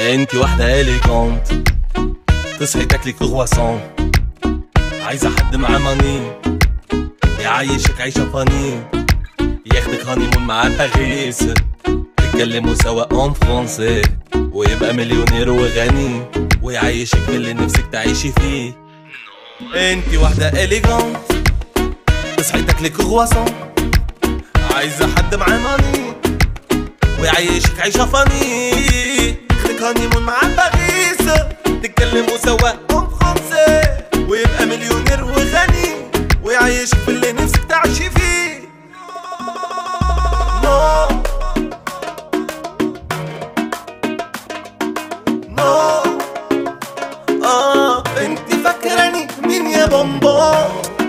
انتي واحدة اليجونت تصحي تاكلي كرواسون عايزة حد معاه ماني يعيشك عيشة فاني ياخدك هانيمون مع باريس تتكلموا سوا اون فرونسي ويبقى مليونير وغني ويعيشك في اللي نفسك تعيشي فيه انتي واحدة اليجونت تصحي تاكلي كرواسون عايزة حد معاه ماني ويعيشك عيشة فاني ياخدك هانيمون مع باريس تتكلموا سوا اون فرونسي ويبقى مليونير وغني ويعيشك في